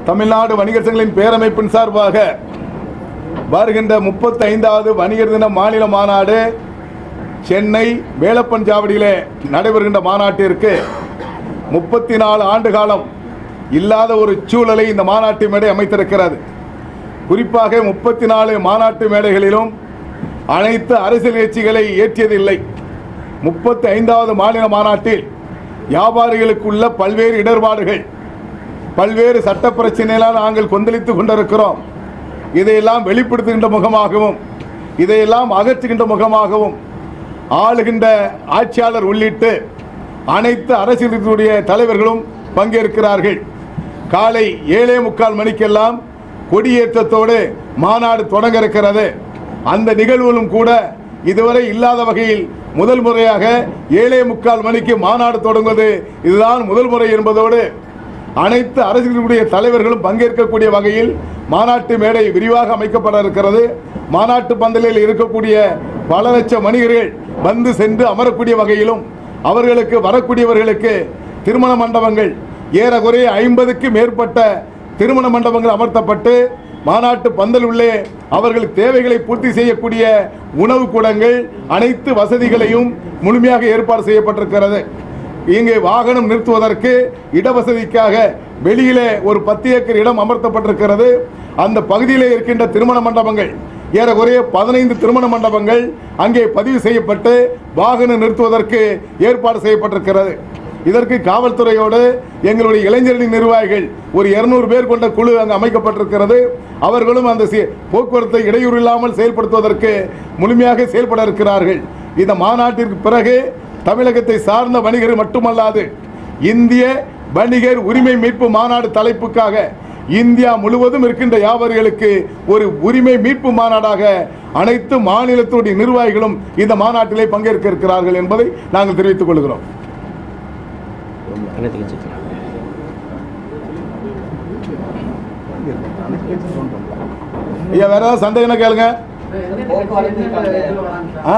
தமிழ்நாடு வணிகர் சங்கங்களின் பேரமைப்பின் சார்பாக வருகின்ற முப்பத்தி ஐந்தாவது வணிகர் தின மாநில மாநாடு சென்னை வேலப்பன் சாவடியிலே நடைபெறுகின்ற மாநாட்டிற்கு முப்பத்தி நாலு ஆண்டு காலம் இல்லாத ஒரு சூழலை இந்த மாநாட்டு மேடை அமைத்திருக்கிறது குறிப்பாக முப்பத்தி நாலு மாநாட்டு மேடைகளிலும் அனைத்து அரசியல் கட்சிகளை ஏற்றியதில்லை முப்பத்தி ஐந்தாவது மாநில மாநாட்டில் வியாபாரிகளுக்குள்ள பல்வேறு இடர்பாடுகள் பல்வேறு சட்ட பிரச்சனைகளால் நாங்கள் கொந்தளித்துக் கொண்டிருக்கிறோம் இதையெல்லாம் வெளிப்படுத்துகின்ற முகமாகவும் இதையெல்லாம் அகற்றுகின்ற முகமாகவும் ஆளுகின்ற ஆட்சியாளர் உள்ளிட்டு அனைத்து அரசியலுடைய தலைவர்களும் பங்கேற்கிறார்கள் காலை ஏழே முக்கால் மணிக்கெல்லாம் கொடியேற்றத்தோடு மாநாடு தொடங்க இருக்கிறது அந்த நிகழ்வுகளும் கூட இதுவரை இல்லாத வகையில் முதல் முறையாக ஏழே முக்கால் மணிக்கு மாநாடு தொடங்குவது இதுதான் முதல் முறை என்பதோடு அனைத்து அரசியலுடைய தலைவர்களும் பங்கேற்கக்கூடிய வகையில் மாநாட்டு மேடை விரிவாக அமைக்கப்பட இருக்கிறது மாநாட்டு பந்தலில் இருக்கக்கூடிய பல லட்சம் மனிதர்கள் வந்து சென்று அமரக்கூடிய வகையிலும் அவர்களுக்கு வரக்கூடியவர்களுக்கு திருமண மண்டபங்கள் ஏறக்குறைய ஐம்பதுக்கு மேற்பட்ட திருமண மண்டபங்கள் அமர்த்தப்பட்டு மாநாட்டு பந்தல் உள்ளே அவர்கள் தேவைகளை பூர்த்தி செய்யக்கூடிய உணவு கூடங்கள் அனைத்து வசதிகளையும் முழுமையாக ஏற்பாடு செய்யப்பட்டிருக்கிறது இங்கு வாகனம் நிறுத்துவதற்கு இடவசதிக்காக வெளியிலே ஒரு பத்து ஏக்கர் இடம் அமர்த்தப்பட்டிருக்கிறது அந்த பகுதியிலே இருக்கின்ற திருமண மண்டபங்கள் ஏறக்குறைய பதினைந்து திருமண மண்டபங்கள் அங்கே பதிவு செய்யப்பட்டு வாகனம் நிறுத்துவதற்கு ஏற்பாடு செய்யப்பட்டிருக்கிறது இதற்கு காவல்துறையோடு எங்களுடைய இளைஞர்களின் நிர்வாகிகள் ஒரு இருநூறு பேர் கொண்ட குழு அங்கு அமைக்கப்பட்டிருக்கிறது அவர்களும் அந்த சி- போக்குவரத்தை இடையூறு இல்லாமல் செயல்படுத்துவதற்கு முழுமையாக செயல்பட இருக்கிறார்கள் இந்த மாநாட்டிற்கு பிறகு தமிழகத்தை சார்ந்த வணிகர் மட்டுமல்லாது இந்திய வணிகர் உரிமை மீட்பு மாநாடு தலைப்புக்காக இந்தியா முழுவதும் இருக்கின்ற வியாபாரிகளுக்கு ஒரு உரிமை மீட்பு மாநாடாக அனைத்து மாநிலத்துடைய நிர்வாகிகளும் இந்த மாநாட்டிலே பங்கேற்க இருக்கிறார்கள் என்பதை நாங்கள் தெரிவித்துக் கொள்கிறோம் அனைத்து கட்சி ஐயா வேற ஏதாவது சந்தேகம் கேளுங்க ஆ?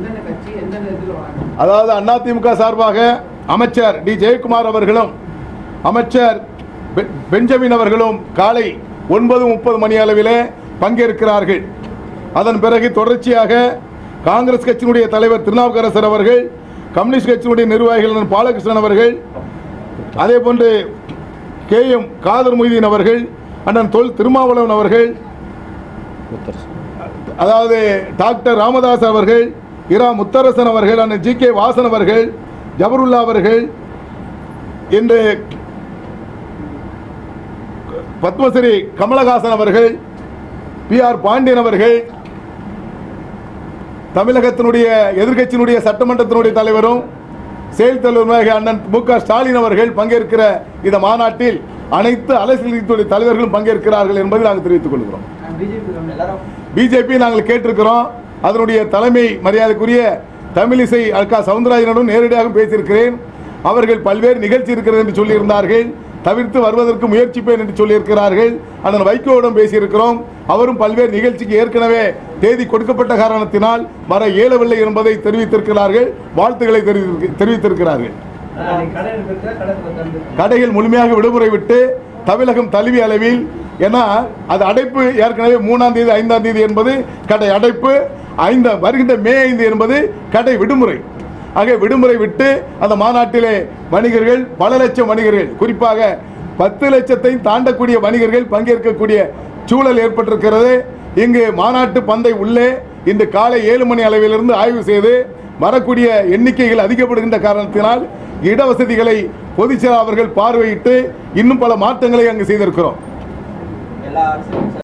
அதாவது அதிமுக சார்பாக அமைச்சர் டி ஜெயக்குமார் அவர்களும் அமைச்சர் பெ- பெஞ்சமின் அவர்களும் காலை ஒன்பது முப்பது மணி அளவிலே பங்கேற்கிறார்கள் அதன் பிறகு தொடர்ச்சியாக காங்கிரஸ் கட்சியினுடைய தலைவர் திருநாவுக்கரசர் அவர்கள் கம்யூனிஸ்ட் கட்சியினுடைய நிர்வாகிகள் அண்ணன் பாலகிருஷ்ணன் அவர்கள் அதே போன்று கே எம் காதர் மொய்தீன் அவர்கள் அண்ணன் தொல் திருமாவளவன் அவர்கள் முத்தரசு அதாவது டாக்டர் ராமதாஸ் அவர்கள் இரா முத்தரசன் அவர்கள் அண்ணன் ஜி கே வாசன் அவர்கள் ஜபருல்லா அவர்கள் இன்று பத்மஸ்ரீ கமலஹாசன் அவர்கள் பி ஆர் பாண்டியன் அவர்கள் தமிழகத்தினுடைய எதிர்க்கட்சியினுடைய சட்டமன்றத்தினுடைய தலைவரும் செயல் தலைவருமாக அண்ணன் மு க ஸ்டாலின் அவர்கள் பங்கேற்கிற இந்த மாநாட்டில் அனைத்து அரசியல் கட்சியுடைய தலைவர்களும் பங்கேற்கிறார்கள் என்பதை நாங்கள் தெரிவித்துக் கொள்கிறோம் பிஜேபி நாங்கள் கேட்டிருக்கிறோம் அதனுடைய தலைமை மரியாதைக்குரிய தமிழிசை அல்கா சவுந்தரராஜனுடன் நேரடியாக பேசியிருக்கிறேன் அவர்கள் பல்வேறு நிகழ்ச்சி இருக்கிறது என்று சொல்லியிருந்தார்கள் தவிர்த்து வருவதற்கு முயற்சிப்பேன் என்று சொல்லியிருக்கிறார்கள் அதன் வைகோவிடம் பேசியிருக்கிறோம் அவரும் பல்வேறு நிகழ்ச்சிக்கு ஏற்கனவே தேதி கொடுக்கப்பட்ட காரணத்தினால் வர இயலவில்லை என்பதை தெரிவித்திருக்கிறார்கள் வாழ்த்துக்களை தெரிவித்திருக்க- தெரிவித்திருக்கிறார்கள் கடைகள் முழுமையாக விடுமுறை விட்டு தமிழகம் தழுவிய அளவில் ஏன்னா அது அடைப்பு ஏற்கனவே மூணாம் தேதி ஐந்தாம் தேதி என்பது கடை அடைப்பு ஐந்து வருகின்ற மே ஐந்து என்பது கடை விடுமுறை ஆக விடுமுறை விட்டு அந்த மாநாட்டிலே வணிகர்கள் பல லட்சம் வணிகர்கள் குறிப்பாக பத்து லட்சத்தை தாண்டக்கூடிய வணிகர்கள் பங்கேற்கக்கூடிய சூழல் ஏற்பட்டிருக்கிறது இங்கு மாநாட்டு பந்தை உள்ளே இன்று காலை ஏழு மணி அளவிலிருந்து ஆய்வு செய்து வரக்கூடிய எண்ணிக்கைகள் அதிகப்படுகின்ற காரணத்தினால் இடவசதிகளை பொதுச்செயலாளர் அவர்கள் பார்வையிட்டு இன்னும் பல மாற்றங்களை அங்கு செய்திருக்கிறோம் எல்லா அரசியல்